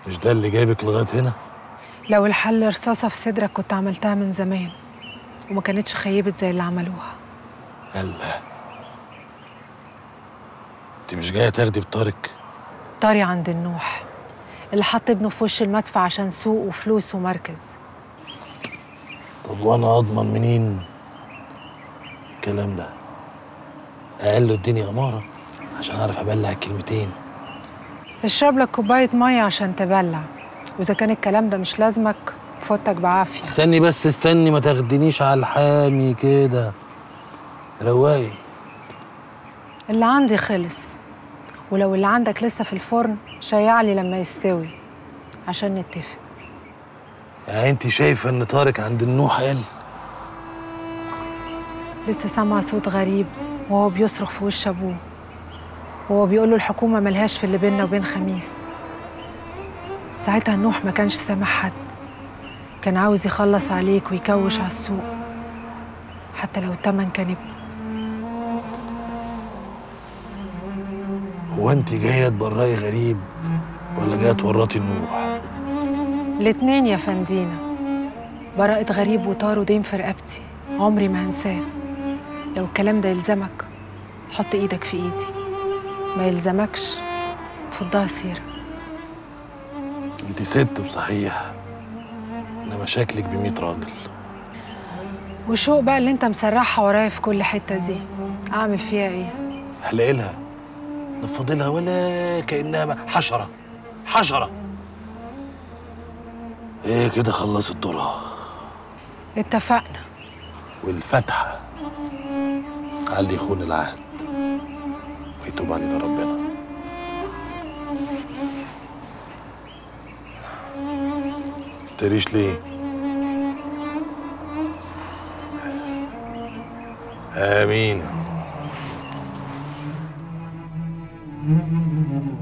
مش ده اللي جايبك لغايه هنا لو الحل رصاصة في صدرك كنت عملتها من زمان وما كانتش خيبت زي اللي عملوها يلا انت مش جايه تاخدي بطارق طاري عند النوح اللي حط ابنه في وش المدفع عشان سوق وفلوس ومركز طب وانا اضمن منين الكلام ده اقل له اديني اماره عشان اعرف ابلع الكلمتين اشرب لك كوباية مية عشان تبلع وإذا كان الكلام ده مش لازمك فوتك بعافية استني بس استني ما تاخدنيش على الحامي كده رواقي اللي عندي خلص ولو اللي عندك لسه في الفرن شيعلي لما يستوي عشان نتفق يعني انت شايفه ان طارق عند النوح قال لسه سامعة صوت غريب وهو بيصرخ في وش أبوه وهو بيقول له الحكومة ملهاش في اللي بيننا وبين خميس ساعتها نوح ما كانش سامع حد كان عاوز يخلص عليك ويكوش على السوق حتى لو التمن كان ابنه هو انت جايه تبرئي غريب ولا جايه تورطي النوح الاتنين يا فندينا براءة غريب وطار ودين في رقبتي عمري ما هنساه لو الكلام ده يلزمك حط ايدك في ايدي ما يلزمكش فضها سيرة انت ست بصحيح انما شكلك بميت راجل وشوق بقى اللي انت مسرحها ورايا في كل حتة دي اعمل فيها ايه احلقي لها نفضي لها ولا كانها ما- حشره حشره ايه كده خلصت دورها اتفقنا والفتحه على اللي يخون العهد ويتوب علينا ربنا تريش ليه امين